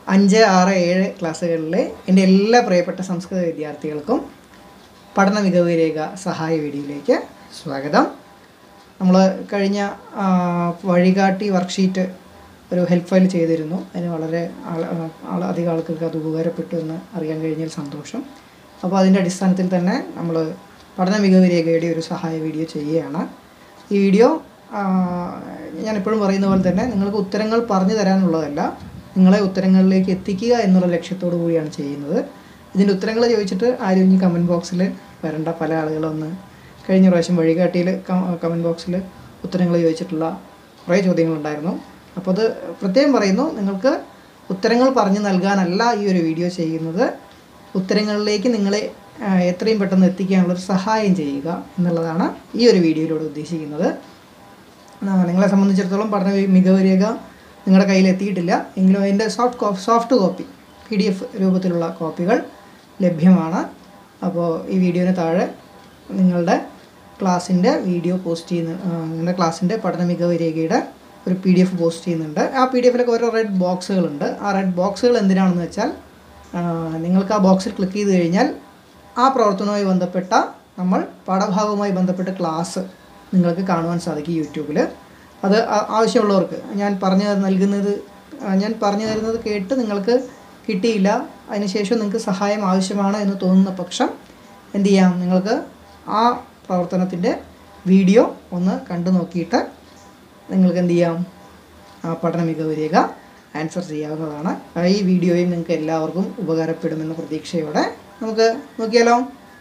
അഞ്ച് ആറ് ഏഴ് ക്ലാസ്സുകളിലെ എൻ്റെ എല്ലാ പ്രിയപ്പെട്ട സംസ്കൃത വിദ്യാർത്ഥികൾക്കും പഠന മികവ് രേഖ സഹായ വീഡിയോയിലേക്ക് സ്വാഗതം നമ്മൾ കഴിഞ്ഞ ആ, വഴികാട്ടി വർക്ക്ഷീറ്റ് ഒരു ഹെൽപ്പ് ഫയൽ ചെയ്തിരുന്നു അതിന് വളരെ ആൾ- ആൾ അധികം ആൾക്കാർക്ക് അത് ഉപകാരപ്പെട്ടു എന്ന് അറിയാൻ കഴിഞ്ഞതിൽ സന്തോഷം അപ്പോൾ അതിൻ്റെ അടിസ്ഥാനത്തിൽ തന്നെ നമ്മൾ പഠന മികവ് രേഖയുടെ ഒരു സഹായ വീഡിയോ ചെയ്യുകയാണ് ഈ വീഡിയോ ആ, ഞാൻ എപ്പോഴും പറയുന്ന പോലെ തന്നെ നിങ്ങൾക്ക് ഉത്തരങ്ങൾ പറഞ്ഞു തരാനുള്ളതല്ല നിങ്ങളെ ഉത്തരങ്ങളിലേക്ക് എത്തിക്കുക എന്നുള്ള ലക്ഷ്യത്തോടു കൂടിയാണ് ചെയ്യുന്നത് ഇതിൻ്റെ ഉത്തരങ്ങൾ ചോദിച്ചിട്ട് ആരും ഇനി കമൻറ്റ് ബോക്സിൽ വരണ്ട പല ആളുകളൊന്ന് കഴിഞ്ഞ പ്രാവശ്യം വഴികാട്ടിയിൽ കമൻറ്റ് ബോക്സിൽ ഉത്തരങ്ങൾ ചോദിച്ചിട്ടുള്ള കുറേ ചോദ്യങ്ങളുണ്ടായിരുന്നു അപ്പോൾ അത് പ്രത്യേകം പറയുന്നു നിങ്ങൾക്ക് ഉത്തരങ്ങൾ പറഞ്ഞു നൽകാനല്ല ഈ ഒരു വീഡിയോ ചെയ്യുന്നത് ഉത്തരങ്ങളിലേക്ക് നിങ്ങളെ ആ, എത്രയും പെട്ടെന്ന് എത്തിക്കാനുള്ളൊരു സഹായം ചെയ്യുക എന്നുള്ളതാണ് ഈ ഒരു വീഡിയോയിലൂടെ ഉദ്ദേശിക്കുന്നത് ആ, നിങ്ങളെ സംബന്ധിച്ചിടത്തോളം പഠന വി- മികവ് രേഖ നിങ്ങളുടെ കയ്യിൽ എത്തിയിട്ടില്ല എങ്കിലും അതിൻ്റെ സോഫ്റ്റ് കോ soft copy P D F രൂപത്തിലുള്ള കോപ്പികൾ ലഭ്യമാണ് അപ്പോൾ ഈ വീഡിയോന് താഴെ നിങ്ങളുടെ ക്ലാസ്സിൻ്റെ വീഡിയോ പോസ്റ്റ് ചെയ്യുന്ന ആ, നിങ്ങളുടെ ക്ലാസ്സിൻ്റെ പഠന മികവ് രേഖയുടെ ഒരു പി ഡി എഫ് പോസ്റ്റ് ചെയ്യുന്നുണ്ട് ആ പി ഡി എഫിലൊക്കെ ഓരോ റെഡ് ബോക്സുകളുണ്ട് ആ റെഡ് ബോക്സുകൾ എന്തിനാണെന്ന് വെച്ചാൽ ആ, നിങ്ങൾക്ക് ആ ബോക്സിൽ ക്ലിക്ക് ചെയ്ത് കഴിഞ്ഞാൽ ആ പ്രവർത്തനവുമായി ബന്ധപ്പെട്ട നമ്മൾ പാഠഭാഗവുമായി ബന്ധപ്പെട്ട ക്ലാസ് നിങ്ങൾക്ക് കാണുവാൻ സാധിക്കും യൂട്യൂബിൽ അത് ആ- ആവശ്യമുള്ളവർക്ക് ഞാൻ പറഞ്ഞു നൽകുന്നത് ആ, ഞാൻ പറഞ്ഞു തരുന്നത് കേട്ട് നിങ്ങൾക്ക് കിട്ടിയില്ല അതിനുശേഷം നിങ്ങൾക്ക് സഹായം ആവശ്യമാണ് എന്ന് തോന്നുന്ന പക്ഷം എന്ത് ചെയ്യാം നിങ്ങൾക്ക് ആ പ്രവർത്തനത്തിൻ്റെ വീഡിയോ ഒന്ന് കണ്ടു നോക്കിയിട്ട് നിങ്ങൾക്ക് എന്ത് ചെയ്യാം ആ പഠന മികവ് രേഖ ആൻസർ ചെയ്യാവുന്നതാണ് ആ, ഈ വീഡിയോയും നിങ്ങൾക്ക് എല്ലാവർക്കും ഉപകാരപ്പെടുമെന്ന പ്രതീക്ഷയോടെ നമുക്ക് നോക്കിയാലോ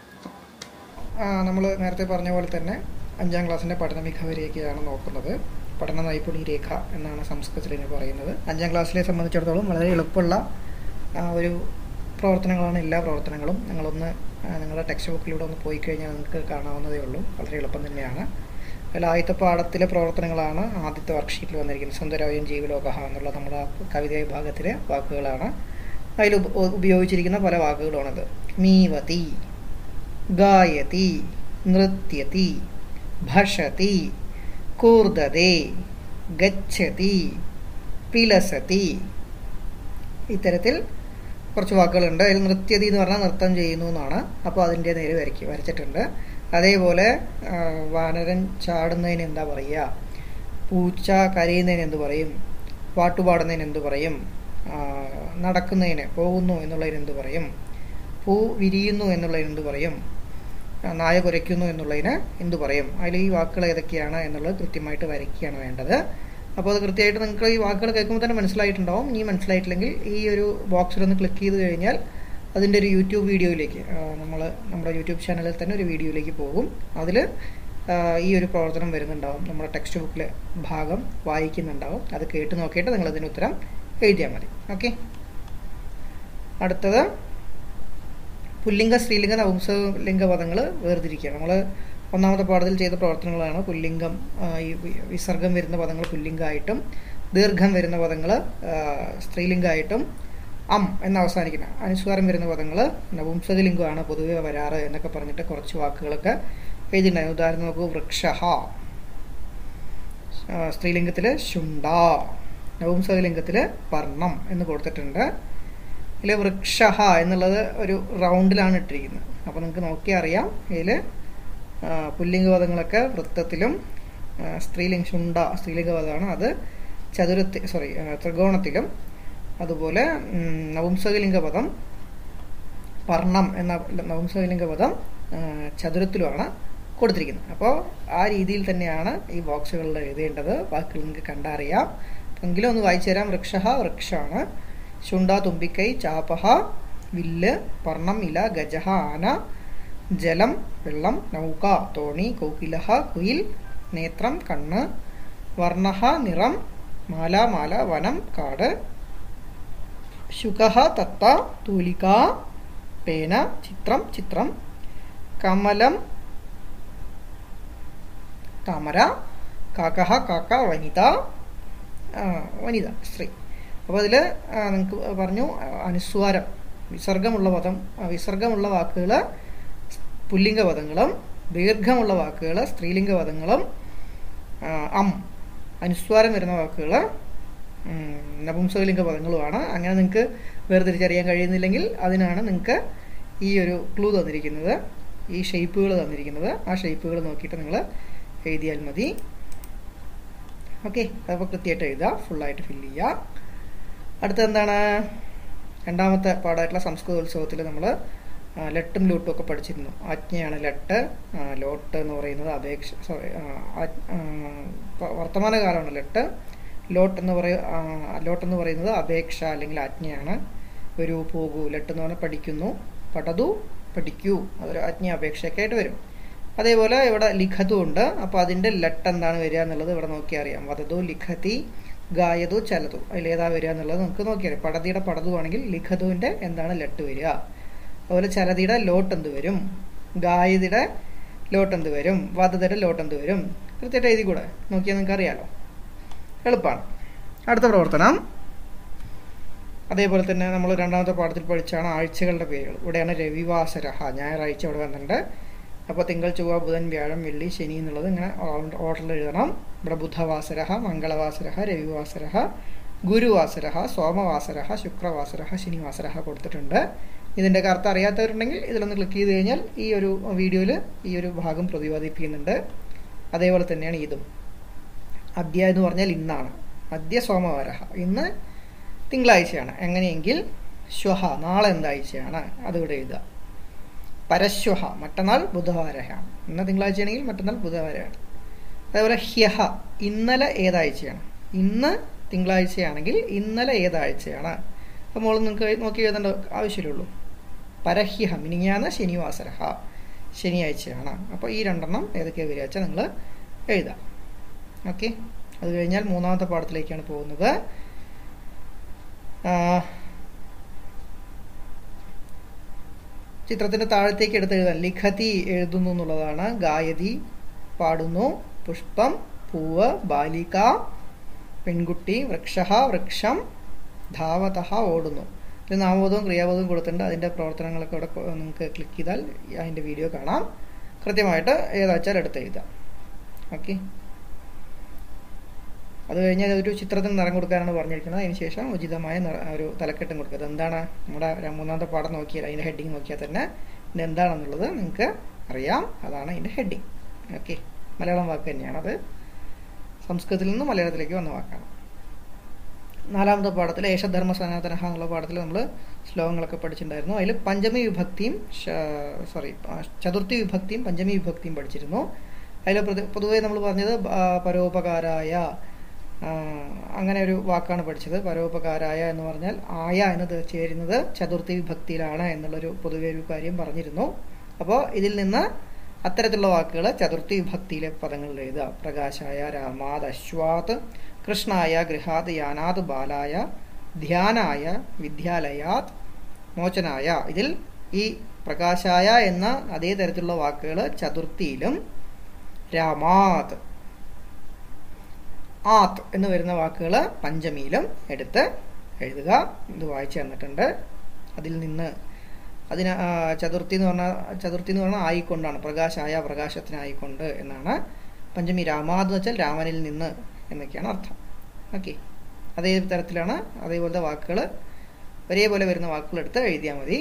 നമ്മൾ നേരത്തെ പറഞ്ഞ പോലെ തന്നെ അഞ്ചാം ക്ലാസ്സിൻ്റെ പഠന മികവ് രേഖയാണ് നോക്കുന്നത് പഠന നൈപുണി രേഖ എന്നാണ് സംസ്കൃതത്തിൽ ഇതിന് പറയുന്നത് അഞ്ചാം ക്ലാസ്സിലെ സംബന്ധിച്ചിടത്തോളം വളരെ എളുപ്പമുള്ള ആ, ഒരു പ്രവർത്തനങ്ങളാണ് എല്ലാ പ്രവർത്തനങ്ങളും നിങ്ങളൊന്ന് ആ, നിങ്ങളുടെ ടെക്സ്റ്റ് ബുക്കിലൂടെ ഒന്ന് പോയി കഴിഞ്ഞാൽ നിങ്ങൾക്ക് കാണാവുന്നതേ ഉള്ളൂ വളരെ എളുപ്പം തന്നെയാണ് അതിൽ ആദ്യത്തെ പാഠത്തിലെ പ്രവർത്തനങ്ങളാണ് ആദ്യത്തെ വർക്ക്ഷീറ്റിൽ വന്നിരിക്കുന്നത് സുന്ദരവയും ജീവലോകഹ എന്നുള്ള നമ്മുടെ ആ കവിത വിഭാഗത്തിലെ വാക്കുകളാണ് അതിൽ ഉപ- ഉപയോഗിച്ചിരിക്കുന്ന പല വാക്കുകളുമാണിത് മീവതി ഗായതി നൃത്യതി ഭഷതി കൂർദതി ഗച്ഛതി പിലസതി ഇത്തരത്തിൽ കുറച്ച് വാക്കുകളുണ്ട് അതിൽ നൃത്യതി എന്ന് പറഞ്ഞാൽ നൃത്തം ചെയ്യുന്നു എന്നാണ് അപ്പോൾ അതിൻ്റെ നേരെ വരയ്ക്ക് വരച്ചിട്ടുണ്ട് അതേപോലെ ആ, വാനരൻ ചാടുന്നതിന് എന്താ പറയുക പൂച്ച കരയുന്നതിന് എന്ത് പറയും പാട്ടുപാടുന്നതിന് എന്ത് പറയും ആ, നടക്കുന്നതിന് പോകുന്നു എന്നുള്ളതിന് എന്ത് പറയും പൂ വിരിയുന്നു എന്നുള്ളതിന് എന്ത് പറയും ആ, നായ കുരയ്ക്കുന്നു എന്നുള്ളതിന് എന്ത് പറയും അതിൽ ഈ വാക്കുകൾ ഏതൊക്കെയാണ് എന്നുള്ളത് കൃത്യമായിട്ട് വരയ്ക്കുകയാണ് വേണ്ടത് അപ്പോൾ അത് കൃത്യമായിട്ട് നിങ്ങൾക്ക് ഈ വാക്കുകൾ കേൾക്കുമ്പോൾ തന്നെ മനസ്സിലായിട്ടുണ്ടാവും ഇനി മനസ്സിലായിട്ടില്ലെങ്കിൽ ഈ ഒരു ബോക്സിലൊന്ന് ക്ലിക്ക് ചെയ്ത് കഴിഞ്ഞാൽ അതിൻ്റെ ഒരു യൂട്യൂബ് വീഡിയോയിലേക്ക് നമ്മൾ നമ്മുടെ യൂട്യൂബ് ചാനലിൽ തന്നെ ഒരു വീഡിയോയിലേക്ക് പോകും അതിൽ ഈ ഒരു പ്രവർത്തനം വരുന്നുണ്ടാവും നമ്മുടെ ടെക്സ്റ്റ് ബുക്കിലെ ഭാഗം വായിക്കുന്നുണ്ടാവും അത് കേട്ട് നോക്കിയിട്ട് നിങ്ങൾ അതിന് ഉത്തരം എഴുതിയാൽ മതി ഓക്കെ അടുത്തത് പുല്ലിംഗ സ്ത്രീലിംഗ നപുംസലിംഗ പദങ്ങൾ വേർതിരിക്കുക നമ്മൾ ഒന്നാമത്തെ പാഠത്തിൽ ചെയ്ത പ്രവർത്തനങ്ങളാണ് പുല്ലിംഗം ആ, ഈ വി- വിസർഗം വരുന്ന പദങ്ങൾ പുല്ലിംഗമായിട്ടും ദീർഘം വരുന്ന പദങ്ങൾ സ്ത്രീലിംഗമായിട്ടും അം എന്ന് അവസാനിക്കുന്ന അനുസ്വാരം വരുന്ന പദങ്ങൾ നപുംസകലിംഗമാണ് പൊതുവെ വരാറ് എന്നൊക്കെ പറഞ്ഞിട്ട് കുറച്ച് വാക്കുകളൊക്കെ എഴുതിയിട്ടുണ്ടായിരുന്നു ഉദാഹരണം നോക്കൂ വൃക്ഷഹ സ്ത്രീലിംഗത്തിൽ ശുണ്ട നപുംസകലിംഗത്തിൽ വർണ്ണം എന്ന് കൊടുത്തിട്ടുണ്ട് ഇതിൽ വൃക്ഷഹ എന്നുള്ളത് ഒരു റൗണ്ടിലാണ് ഇട്ടിരിക്കുന്നത് അപ്പോൾ നിങ്ങൾക്ക് നോക്കിയാൽ അറിയാം ഇതിൽ പുല്ലിംഗ പദങ്ങളൊക്കെ വൃത്തത്തിലും ആ, സ്ത്രീലിംഗ ശുണ്ട സ്ത്രീലിംഗ പദമാണ് അത് ചതുരത്തി സോറി ത്രികോണത്തിലും അതുപോലെ ഉം, നപുംസകലിംഗ പദം വർണ്ണം എന്ന നപുംസകലിംഗ പദം ആ, ചതുരത്തിലുമാണ് കൊടുത്തിരിക്കുന്നത് അപ്പോൾ ആ രീതിയിൽ തന്നെയാണ് ഈ ബോക്സുകളിൽ എഴുതേണ്ടത് വാക്കുകൾ നിങ്ങൾക്ക് കണ്ടറിയാം എങ്കിലും ഒന്ന് വായിച്ചു തരാം വൃക്ഷഹ വൃക്ഷമാണ് ശുണ്ട തുമ്പിക്കൈ ചാപഹ വില്ല് പർണം ഇല ഗജഹ ആന ജലം വെള്ളം നൗക തോണി കൗകിലഹ കുയിൽ നേത്രം കണ്ണ് വർണ്ണഹ നിറം മാല മാല വനം കാട് ശുഖ തത്ത തൂലിക പേന ചിത്രം ചിത്രം കമലം താമര കാക്കഹ കാക്ക വനിത ആ, വനിത സ്ത്രീ അപ്പോൾ അതിൽ നിങ്ങൾക്ക് പറഞ്ഞു ആ, അനുസ്വാരം വിസർഗമുള്ള പദം ആ, വിസർഗമുള്ള വാക്കുകൾ പുല്ലിംഗ പദങ്ങളും ദീർഘമുള്ള വാക്കുകൾ സ്ത്രീലിംഗ പദങ്ങളും ആ, അം അനുസ്വാരം വരുന്ന വാക്കുകൾ ഉം, നപുംസകലിംഗ പദങ്ങളുമാണ് അങ്ങനെ നിങ്ങൾക്ക് വേർതിരിച്ചറിയാൻ കഴിയുന്നില്ലെങ്കിൽ അതിനാണ് നിങ്ങൾക്ക് ഈ ഒരു ക്ലൂ തന്നിരിക്കുന്നത് ഈ ഷേപ്പുകൾ തന്നിരിക്കുന്നത് ആ ഷേപ്പുകൾ നോക്കിയിട്ട് നിങ്ങൾ എഴുതിയാൽ മതി ഓക്കെ അപ്പോൾ കൃത്യമായിട്ട് എഴുതുക ഫുള്ളായിട്ട് ഫില്ല് ചെയ്യുക അടുത്ത എന്താണ് രണ്ടാമത്തെ പാടായിട്ടുള്ള സംസ്കൃതോത്സവത്തിൽ നമ്മൾ ലട്ടും ലൂട്ടും ഒക്കെ പഠിച്ചിരുന്നു ആജ്ഞയാണ് ലട്ട് ആ, ലോട്ട് എന്ന് പറയുന്നത് അപേക്ഷ സോറി വർത്തമാനകാലമാണ് ലട്ട് ലോട്ട് എന്ന് പറയ ആ, ലോട്ട് എന്ന് പറയുന്നത് അപേക്ഷ അല്ലെങ്കിൽ ആജ്ഞയാണ് വരൂ പോകൂ ലട്ട് എന്ന് പറഞ്ഞാൽ പഠിക്കുന്നു പടതു പഠിക്കൂ അതൊരു ആജ്ഞ അപേക്ഷയൊക്കെ ആയിട്ട് വരും അതേപോലെ ഇവിടെ ലിഖതും ഉണ്ട് അപ്പോൾ അതിൻ്റെ ലട്ട് എന്താണ് വരിക എന്നുള്ളത് ഇവിടെ നോക്കിയാൽ അറിയാം വധതു ലിഖതി ഗായതു ചലതു അതിലേതാ വരിക എന്നുള്ളത് നമുക്ക് നോക്കിയാൽ പടതിയുടെ പടതു ആണെങ്കിൽ ലിഖതുവിൻ്റെ എന്താണ് ലട്ട് വരിക അതുപോലെ ചലതിയുടെ ലോട്ട് എന്ത് വരും ഗായതിയുടെ ലോട്ട് എന്ത് വരും വധതയുടെ ലോട്ട് എന്ത് വരും കൃത്യമായിട്ട് എഴുതി കൂടെ നോക്കിയാൽ നിങ്ങൾക്ക് അറിയാലോ എളുപ്പമാണ് അടുത്ത പ്രവർത്തനം അതേപോലെ തന്നെ നമ്മൾ രണ്ടാമത്തെ പാഠത്തിൽ പഠിച്ചാണ് ആഴ്ചകളുടെ പേരുകൾ ഇവിടെയാണ് രവിവാസരഹ ഞായറാഴ്ച ഇവിടെ വന്നിട്ടുണ്ട് അപ്പോൾ തിങ്കൾ ചൊവ്വ ബുധൻ വ്യാഴം വെള്ളി ശനി എന്നുള്ളത് ഇങ്ങനെ ഓർഡറിൽ എഴുതണം ഇവിടെ ബുധവാസരഹ മംഗളവാസരഹ രവിവാസരഹ ഗുരുവാസരഹ സോമവാസരഹ ശുക്രവാസരഹ ശനിവാസരഹ കൊടുത്തിട്ടുണ്ട് ഇതിൻ്റെ അർത്ഥം അറിയാത്തവരുണ്ടെങ്കിൽ ഇതിലൊന്ന് ക്ലിക്ക് ചെയ്ത് കഴിഞ്ഞാൽ ഈ ഒരു വീഡിയോയിൽ ഈ ഒരു ഭാഗം പ്രതിപാദിപ്പിക്കുന്നുണ്ട് അതേപോലെ തന്നെയാണ് ഇതും അദ്യ എന്ന് പറഞ്ഞാൽ ഇന്നാണ് അദ്യ സോമവാരഹ ഇന്ന് തിങ്കളാഴ്ചയാണ് എങ്ങനെയെങ്കിൽ ശ്വഹ നാളെ എന്താഴ്ചയാണ് അതിവിടെ എഴുതുക പരശ്വഹ മറ്റന്നാൾ ബുധവാരമാണ് ഇന്ന് തിങ്കളാഴ്ചയാണെങ്കിൽ മറ്റന്നാൾ ബുധവാരമാണ് അതേപോലെ ഹ്യഹ ഇന്നലെ ഏതാഴ്ചയാണ് ഇന്ന് തിങ്കളാഴ്ചയാണെങ്കിൽ ഇന്നലെ ഏതാഴ്ചയാണ് അപ്പോൾ മോൾ നിങ്ങൾക്ക് നോക്കി എഴുതേണ്ട ആവശ്യമുള്ളൂ പരഹ്യഹ മിനിങ്ങാന്ന് ശനിവാസരഹ ശനിയാഴ്ചയാണ് അപ്പോൾ ഈ രണ്ടെണ്ണം ഏതൊക്കെയാണ് വരിക വെച്ചാൽ നിങ്ങൾ എഴുതാം ഓക്കെ അത് കഴിഞ്ഞാൽ മൂന്നാമത്തെ പാഠത്തിലേക്കാണ് പോകുന്നത് ആ, ചിത്രത്തിന്റെ താഴത്തേക്ക് എടുത്ത് എഴുതാൻ ലിഖതി എഴുതുന്നു എന്നുള്ളതാണ് ഗായതി പാടുന്നു പുഷ്പം പൂവ് ബാലിക പെൺകുട്ടി വൃക്ഷ വൃക്ഷം ധാവത ഓടുന്നു ഇത് നാമബോധവും ക്രിയാബോധവും കൊടുത്തിട്ടുണ്ട് അതിൻ്റെ പ്രവർത്തനങ്ങളൊക്കെ ഇവിടെ കൊ- നിങ്ങൾക്ക് ക്ലിക്ക് ചെയ്താൽ അതിൻ്റെ വീഡിയോ കാണാം കൃത്യമായിട്ട് ഏതാച്ചാൽ എടുത്ത് എഴുതാം ഓക്കെ അത് കഴിഞ്ഞാൽ ഒരു ചിത്രത്തിന് നിറം കൊടുക്കാനാണ് പറഞ്ഞിരിക്കുന്നത് അതിന് ശേഷം ഉചിതമായ നിറ- ഒരു തലക്കെട്ടും കൊടുക്കുക അതെന്താണ് നമ്മുടെ ര- മൂന്നാമത്തെ പാഠം നോക്കിയാൽ അതിൻ്റെ ഹെഡിങ് നോക്കിയാൽ തന്നെ ഇത് എന്താണെന്നുള്ളത് നിങ്ങൾക്ക് അറിയാം അതാണ് അതിൻ്റെ ഹെഡിങ് ഓക്കെ മലയാളം വാക്ക് തന്നെയാണ് അത് സംസ്കൃതത്തിൽ നിന്ന് മലയാളത്തിലേക്ക് വന്ന വാക്കാണ് നാലാമത്തെ പാഠത്തിൽ ഏഷധർമ്മ സനാതനഹ എന്നുള്ള പാഠത്തിൽ നമ്മൾ ശ്ലോകങ്ങളൊക്കെ പഠിച്ചിട്ടുണ്ടായിരുന്നു അതിൽ പഞ്ചമി വിഭക്തിയും സോറി ചതുർത്ഥി വിഭക്തിയും പഞ്ചമി വിഭക്തിയും പഠിച്ചിരുന്നു അതിൽ പൊതുവേ നമ്മൾ പറഞ്ഞത് ആ, പരോപകാരായ ആ, അങ്ങനെ ഒരു വാക്കാണ് പഠിച്ചത് പരോപകാരായ എന്ന് പറഞ്ഞാൽ ആയ എന്നത് ചേരുന്നത് ചതുർത്ഥി വിഭക്തിയിലാണ് എന്നുള്ളൊരു പൊതുവെ ഒരു കാര്യം പറഞ്ഞിരുന്നു അപ്പോൾ ഇതിൽ നിന്ന് അത്തരത്തിലുള്ള വാക്കുകൾ ചതുർത്ഥി വിഭക്തിയിലെ പദങ്ങളിൽ എഴുതുക പ്രകാശായ രാമാത് അശ്വാത് കൃഷ്ണായ ഗൃഹാത് യാനാത് ബാലായ ധ്യാനായ വിദ്യാലയാത് മോചനായ ഇതിൽ ഈ പ്രകാശായ എന്ന അതേ തരത്തിലുള്ള വാക്കുകൾ ചതുർത്ഥിയിലും രാമാത് ആത്ത് എന്ന് വരുന്ന വാക്കുകൾ പഞ്ചമിയിലും എടുത്ത് എഴുതുക ഇത് വായിച്ചു തന്നിട്ടുണ്ട് അതിൽ നിന്ന് അതിന് ആ, ചതുർത്ഥി എന്ന് പറഞ്ഞാൽ ചതുർത്ഥി എന്ന് പറഞ്ഞാൽ ആയിക്കൊണ്ടാണ് പ്രകാശായ പ്രകാശത്തിനായിക്കൊണ്ട് എന്നാണ് പഞ്ചമി രാമാത് എന്ന് വെച്ചാൽ രാമനിൽ നിന്ന് എന്നൊക്കെയാണ് അർത്ഥം ഓക്കെ അതേ തരത്തിലാണ് അതേപോലത്തെ വാക്കുകൾ ഒരേപോലെ വരുന്ന വാക്കുകൾ എടുത്ത് എഴുതിയാൽ മതി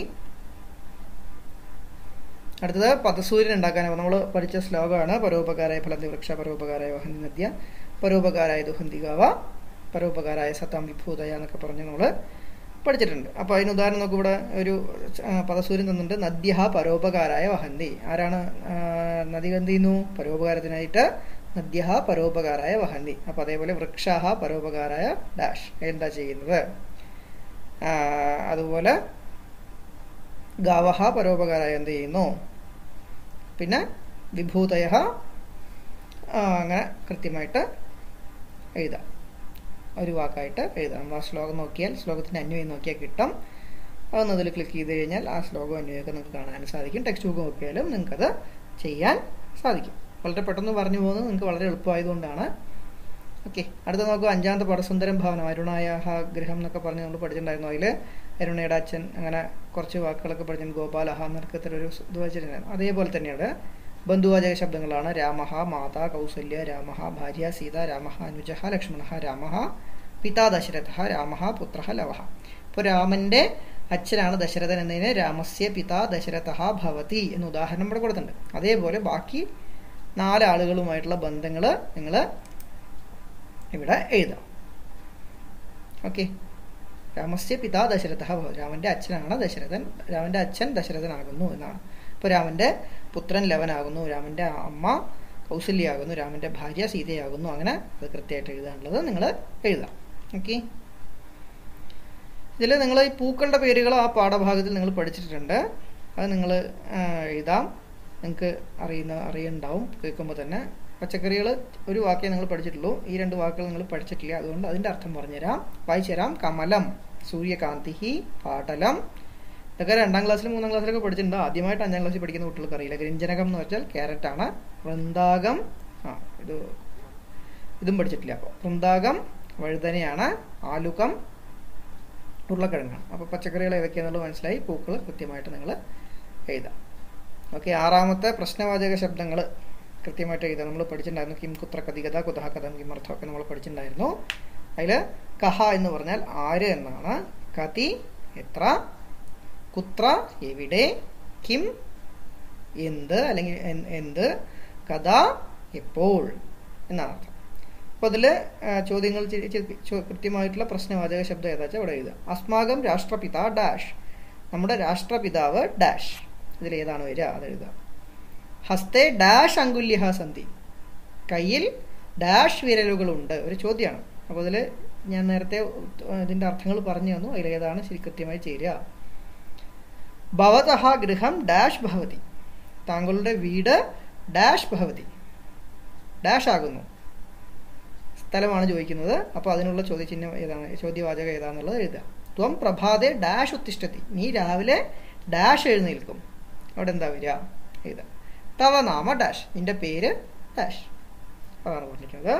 അടുത്തത് പദസൂര്യൻ ഉണ്ടാക്കാൻ നമ്മൾ പഠിച്ച ശ്ലോകമാണ് പരോപകാരായ ഫലന്തി വൃക്ഷ പരോപകാരായ വഹന്തി നദ്യ പരോപകാരായ ദുഹന്തികാവ പരോപകാരായ സത്താം വിഭൂതയ എന്നൊക്കെ പറഞ്ഞ് നമ്മൾ പഠിച്ചിട്ടുണ്ട് അപ്പോൾ അതിന് ഉദാഹരണം നോക്കും ഇവിടെ ഒരു ആ, പദസൂര്യൻ തന്നിട്ടുണ്ട് നദ്യ പരോപകാരായ വഹന്തി ആരാണ് ആ, നദി എന്ത് ചെയ്യുന്നു പരോപകാരത്തിനായിട്ട് നദ്യ പരോപകാരായ വഹന്തി അപ്പോൾ അതേപോലെ വൃക്ഷ പരോപകാരായ ഡാഷ് എന്താ ചെയ്യുന്നത് ആ, അതുപോലെ ഗാവഹ പരോപകാരായ എന്ത് ചെയ്യുന്നു പിന്നെ വിഭൂതയ അങ്ങനെ കൃത്യമായിട്ട് എഴുതാം ഒരു വാക്കായിട്ട് എഴുതാം നമ്മൾ ആ ശ്ലോകം നോക്കിയാൽ ശ്ലോകത്തിൻ്റെ അന്വയം നോക്കിയാൽ കിട്ടും അതൊന്ന് അതിൽ ക്ലിക്ക് ചെയ്ത് കഴിഞ്ഞാൽ ആ ശ്ലോകം അന്വയമൊക്കെ നിങ്ങൾക്ക് കാണാൻ സാധിക്കും ടെക്സ്റ്റ് ബുക്ക് നോക്കിയാലും നിങ്ങൾക്കത് ചെയ്യാൻ സാധിക്കും വളരെ പെട്ടെന്ന് പറഞ്ഞു പോകുന്നത് നിങ്ങൾക്ക് വളരെ എളുപ്പമായതുകൊണ്ടാണ് ഓക്കെ അടുത്ത നോക്കുക അഞ്ചാമത്തെ പടസുന്ദരം ഭവനം അരുണായാഹ ഗൃഹം എന്നൊക്കെ പറഞ്ഞ് നമ്മൾ പഠിച്ചിട്ടുണ്ടായിരുന്നു അതിൽ അരുണയുടെ അച്ഛൻ അങ്ങനെ കുറച്ച് വാക്കുകളൊക്കെ പഠിച്ചിട്ടുണ്ട് ഗോപാലഹ എന്നൊരു ഇത് വെച്ചിട്ടുണ്ടായിരുന്നു അതേപോലെ തന്നെയാണ് ബന്ധുവാചക ശബ്ദങ്ങളാണ് രാമഹ മാത കൗസല്യ രാമഹ ഭാര്യ സീത രാമഹ അനുജ ലക്ഷ്മണ രാമഹ പിതാ ദശരഥ രാമ പുത്ര ലവ ഇപ്പോൾ രാമന്റെ അച്ഛനാണ് ദശരഥൻ എന്നതിന് രാമസ്യ പിതാ ദശരഥ ഭവതി എന്ന് ഉദാഹരണം ഇവിടെ കൊടുത്തിട്ടുണ്ട് അതേപോലെ ബാക്കി നാലാളുകളുമായിട്ടുള്ള ബന്ധങ്ങൾ നിങ്ങൾ ഇവിടെ എഴുതാം ഓക്കെ രാമസ്യ പിതാ ദശരഥ ഭവതി രാമന്റെ അച്ഛനാണ് ദശരഥൻ രാമന്റെ അച്ഛൻ ദശരഥനാകുന്നു എന്നാണ് ഇപ്പോൾ രാമന്റെ പുത്രൻ ലവനാകുന്നു രാമന്റെ അമ്മ കൗസല്യാകുന്നു രാമന്റെ ഭാര്യ സീതയാകുന്നു അങ്ങനെ അത് കൃത്യമായിട്ട് എഴുതാനുള്ളത് നിങ്ങൾ എഴുതാം ഓക്കെ ഇതിൽ നിങ്ങൾ ഈ പൂക്കളുടെ പേരുകൾ ആ പാഠഭാഗത്തിൽ നിങ്ങൾ പഠിച്ചിട്ടുണ്ട് അത് നിങ്ങൾ എഴുതാം നിങ്ങൾക്ക് അറിയുന്ന അറിയുണ്ടാവും കേൾക്കുമ്പോൾ തന്നെ പച്ചക്കറികൾ ഒരു വാക്കേ നിങ്ങൾ പഠിച്ചിട്ടുള്ളൂ ഈ രണ്ട് വാക്കുകൾ നിങ്ങൾ പഠിച്ചിട്ടില്ല അതുകൊണ്ട് അതിൻ്റെ അർത്ഥം പറഞ്ഞുതരാം വായിച്ചുതരാം കമലം സൂര്യകാന്തി പാടലം ഇതൊക്കെ രണ്ടാം ക്ലാസ്സിലും മൂന്നാം ക്ലാസ്സിലൊക്കെ പഠിച്ചിട്ടുണ്ട് ആദ്യമായിട്ട് അഞ്ചാം ക്ലാസ്സിൽ പഠിക്കുന്ന കുട്ടികൾക്ക് അറിയില്ല ഗ്രഞ്ജനകം എന്ന് വെച്ചാൽ ക്യാരറ്റാണ് വൃന്ദാകം ആ ഇത് ഇതും പഠിച്ചിട്ടില്ല അപ്പോൾ വൃന്ദാകം വഴുതനയാണ് ആലുകം ഉരുളക്കിഴങ്ങാണ് അപ്പോൾ പച്ചക്കറികൾ ഏതൊക്കെയാണെന്നുള്ളത് മനസ്സിലായി പൂക്കൾ കൃത്യമായിട്ട് നിങ്ങൾ എഴുതാം ഓക്കെ ആറാമത്തെ പ്രശ്നവാചക ശബ്ദങ്ങൾ കൃത്യമായിട്ട് എഴുതാം നമ്മൾ പഠിച്ചിട്ടുണ്ടായിരുന്നു കിം കുത്ര കതികഥ കുതഹ കഥം കിം അർത്ഥമൊക്കെ നമ്മൾ പഠിച്ചിട്ടുണ്ടായിരുന്നു അതിൽ കഹ എന്ന് പറഞ്ഞാൽ ആര് എന്നാണ് കതി എത്ര കുത്ര എവിടെ കിം എന്ത് അല്ലെങ്കിൽ എന്ത് കഥ എപ്പോൾ എന്നാണ് അർത്ഥം അപ്പോൾ അതിൽ ചോദ്യങ്ങൾ കൃത്യമായിട്ടുള്ള പ്രശ്നവാചക ശബ്ദം ഏതാ വെച്ചാൽ ഇവിടെ എഴുതുക അസ്മാകം രാഷ്ട്രപിത ഡാഷ് നമ്മുടെ രാഷ്ട്രപിതാവ് ഡാഷ് ഇതിൽ ഏതാണ് വരിക അത് എഴുതുക ഹസ്തേ ഡാഷ് അങ്കുല്യഹ സന്ധി കയ്യിൽ ഡാഷ് വിരലുകളുണ്ട് ഒരു ചോദ്യമാണ് അപ്പോൾ അതിൽ ഞാൻ നേരത്തെ ഇതിൻ്റെ അർത്ഥങ്ങൾ പറഞ്ഞു തന്നു അതിലേതാണ് ശരി കൃത്യമായി ചേരുക ഭവതഹ ഗൃഹം ഡാഷ് ഭവതി താങ്കളുടെ വീട് ഡാഷ് ഭവതി ഡാഷ് ആകുന്നു സ്ഥലമാണ് ചോദിക്കുന്നത് അപ്പോൾ അതിനുള്ള ചോദ്യചിഹ്നം ഏതാണ് ചോദ്യവാചകം ഏതാണെന്നുള്ളത് എഴുതുക ത്വം പ്രഭാതെ ഡാഷ് ഉത്തിഷ്ഠത്തി നീ രാവിലെ ഡാഷ് എഴുന്നേൽക്കും അവിടെ എന്താ വരിക എഴുതാം തവ നാമ ഡാഷ് നിന്റെ പേര് ഡാഷ് അതാണ് പറഞ്ഞിരിക്കുന്നത്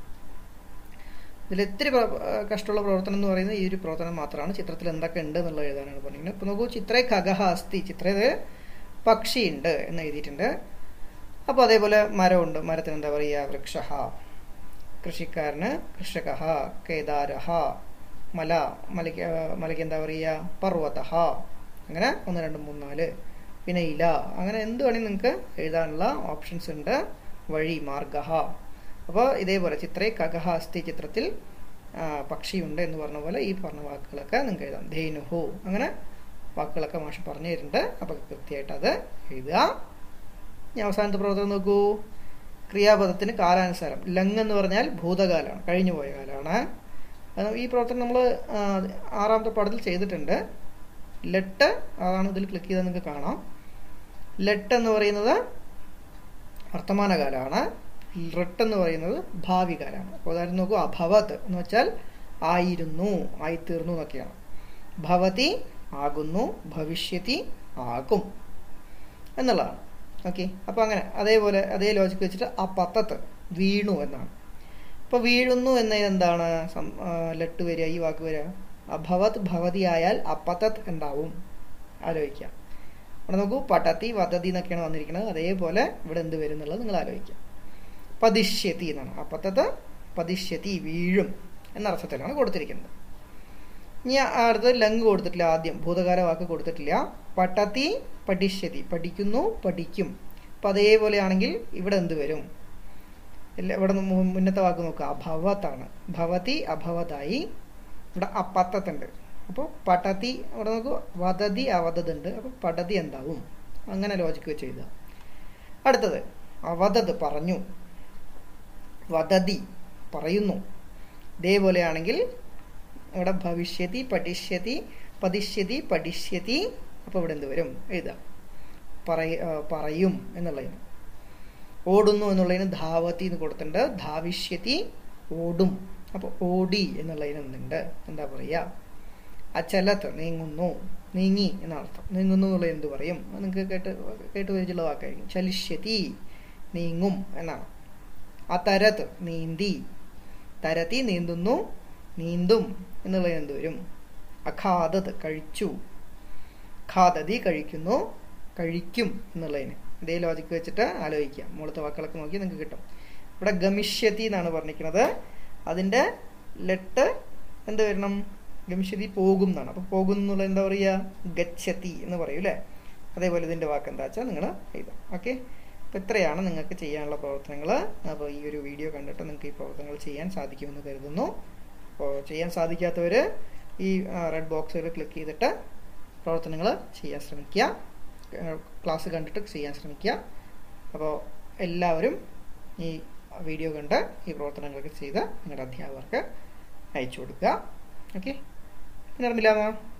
ഇതിൽ ഇത്തിരി കഷ്ടമുള്ള പ്രവർത്തനം എന്ന് പറയുന്നത് ഈ ഒരു പ്രവർത്തനം മാത്രമാണ് ചിത്രത്തിൽ എന്തൊക്കെ ഉണ്ട് എന്നുള്ളത് എഴുതാനാണ് പറഞ്ഞിരിക്കുന്നത് ഇപ്പം നോക്കൂ ചിത്രേ ഖഗഹ അസ്തി ചിത്രത് പക്ഷിയുണ്ട് എന്ന് എഴുതിയിട്ടുണ്ട് അപ്പോൾ അതേപോലെ മരമുണ്ട് മരത്തിന് എന്താ പറയുക വൃക്ഷ കൃഷിക്കാരന് കൃഷക കേദാര മല മലയ്ക്ക് മലയ്ക്ക് എന്താ പറയുക പർവ്വത അങ്ങനെ ഒന്ന് രണ്ട് മൂന്ന് നാല് പിന്നെ ഇല അങ്ങനെ എന്ത് വേണമെങ്കിൽ നിങ്ങൾക്ക് എഴുതാനുള്ള ഓപ്ഷൻസ് ഉണ്ട് വഴി മാർഗ അപ്പോൾ ഇതേപോലെ ചിത്രേ കഗഹ അസ്ഥി ചിത്രത്തിൽ പക്ഷിയുണ്ട് എന്ന് പറഞ്ഞ പോലെ ഈ പറഞ്ഞ വാക്കുകളൊക്കെ നിങ്ങൾക്ക് എഴുതാം ധേനുഹു അങ്ങനെ വാക്കുകളൊക്കെ മാഷ് പറഞ്ഞു തരുന്നുണ്ട് അപ്പോൾ കൃത്യമായിട്ട് അത് എഴുതുക ഇനി അവസാനത്തെ പ്രവർത്തനം നോക്കൂ ക്രിയാപദത്തിന് കാലാനുസാരം ലങ് എന്ന് പറഞ്ഞാൽ ഭൂതകാലമാണ് കഴിഞ്ഞു പോയ കാലമാണ് ഈ പ്രവർത്തനം നമ്മൾ ആറാമത്തെ പാഠത്തിൽ ചെയ്തിട്ടുണ്ട് ലെട്ട് അതാണ് ഇതിൽ ക്ലിക്ക് ചെയ്താൽ നിങ്ങൾക്ക് കാണാം ലെട്ട് എന്ന് പറയുന്നത് വർത്തമാനകാലമാണ് റിട്ട് എന്ന് പറയുന്നത് ഭാവി കാലമാണ് അപ്പോൾ ഉദാഹരണം നോക്കൂ അഭവത് എന്ന് വെച്ചാൽ ആയിരുന്നു ആയിത്തീർന്നു എന്നൊക്കെയാണ് ഭവതി ആകുന്നു ഭവിഷ്യത്തി ആകും എന്നുള്ളതാണ് ഓക്കെ അപ്പോൾ അങ്ങനെ അതേപോലെ അതേ ലോജിക്ക് വെച്ചിട്ട് ആ പത്തത്ത് വീണു എന്നാണ് ഇപ്പോൾ വീഴുന്നു എന്നതിന് എന്താണ് ലെട്ട് വരിക ഈ വാക്ക് വരിക അഭവത് ഭവതി ആയാൽ അപ്പത്തത് എന്താവും ആലോചിക്കാം ഇവിടെ നോക്കൂ പട്ടത്തി വദതി എന്നൊക്കെയാണ് വന്നിരിക്കുന്നത് അതേപോലെ ഇവിടെ എന്ത് വരും എന്നുള്ളത് നിങ്ങൾ ആലോചിക്കാം പതിഷ്യത്തി എന്നാണ് അപ്പത്തത് പതിഷ്യത്തി വീഴും എന്ന അർത്ഥത്തിലാണ് കൊടുത്തിരിക്കുന്നത് ഇനി അടുത്ത് ലങ് കൊടുത്തിട്ടില്ല ആദ്യം ഭൂതകാല വാക്ക് കൊടുത്തിട്ടില്ല പട്ടത്തി പഠിഷ്യതി പഠിക്കുന്നു പഠിക്കും അപ്പം അതേപോലെയാണെങ്കിൽ ഇവിടെ എന്ത് വരും ഇവിടെ മുന്നത്തെ വാക്ക് നോക്കുക അഭവത്താണ് ഭവതി അഭവതായി ഇവിടെ അപ്പത്തത്തുണ്ട് അപ്പോൾ പടതി ഇവിടെ നോക്കൂ വദതി അവതതുണ്ട് അപ്പോൾ പടതി എന്താവും അങ്ങനെ ലോജിക്ക് വെച്ച് എഴുതുക അടുത്തത് അവതത് പറഞ്ഞു വദതി പറയുന്നു ഇതേപോലെയാണെങ്കിൽ ഇവിടെ ഭവിഷ്യതി പഠിഷ്യതി പതിഷ്യതി പഠിഷ്യതി അപ്പോൾ ഇവിടെ എന്ത് വരും എഴുതാം പറയ പറയും എന്നുള്ളതിന് ഓടുന്നു എന്നുള്ളതിന് ധാവതി എന്ന് കൊടുത്തിട്ടുണ്ട് ധാവിഷ്യതി ഓടും അപ്പോൾ ഓടി എന്നുള്ളതിന് എന്തുണ്ട് എന്താ പറയുക അചലത്ത് നീങ്ങുന്നു നീങ്ങി എന്നർത്ഥം നീങ്ങുന്നു എന്നുള്ളത് എന്ത് പറയും നിങ്ങൾക്ക് കേട്ട് കേട്ട് പരിചയമുള്ള വാക്കായിരിക്കും ചലിഷ്യതി നീങ്ങും എന്നാണ് ആ തരത്ത് നീന്തി തരത്തി നീന്തുന്നു നീന്തും എന്നുള്ളതിന് എന്ത് വരും അഖാദത് കഴിച്ചു ഖാദതി കഴിക്കുന്നു കഴിക്കും എന്നുള്ളതിന് ഇതേ ലോജിക്ക് വെച്ചിട്ട് ആലോചിക്കുക മുകളത്തെ വാക്കുകളൊക്കെ നോക്കി നിങ്ങൾക്ക് കിട്ടും ഇവിടെ ഗമിഷ്യത്തി എന്നാണ് പറഞ്ഞിരിക്കുന്നത് അതിൻ്റെ ലെട്ട് എന്ത് വരണം ഗമിഷ്യതി പോകും എന്നാണ് അപ്പോൾ പോകും എന്നുള്ള എന്താ പറയുക ഗച്ഛതി എന്ന് പറയും അല്ലേ അതേപോലെ ഇതിൻ്റെ വാക്ക് എന്താ വെച്ചാൽ നിങ്ങൾ എഴുതാം ഓക്കെ അപ്പോൾ ഇത്രയാണ് നിങ്ങൾക്ക് ചെയ്യാനുള്ള പ്രവർത്തനങ്ങൾ അപ്പോൾ ഈ ഒരു വീഡിയോ കണ്ടിട്ട് നിങ്ങൾക്ക് ഈ പ്രവർത്തനങ്ങൾ ചെയ്യാൻ സാധിക്കുമെന്ന് കരുതുന്നു അപ്പോൾ ചെയ്യാൻ സാധിക്കാത്തവർ ഈ റെഡ് ബോക്സിൽ ക്ലിക്ക് ചെയ്തിട്ട് പ്രവർത്തനങ്ങൾ ചെയ്യാൻ ശ്രമിക്കുക ക്ലാസ് കണ്ടിട്ട് ചെയ്യാൻ ശ്രമിക്കുക അപ്പോൾ എല്ലാവരും ഈ വീഡിയോ കണ്ട് ഈ പ്രവർത്തനങ്ങളൊക്കെ ചെയ്ത് നിങ്ങളുടെ അധ്യാപകർക്ക് അയച്ചു കൊടുക്കുക ഓക്കെ പിന്നെ അറിഞ്ഞില്ലാന്നോ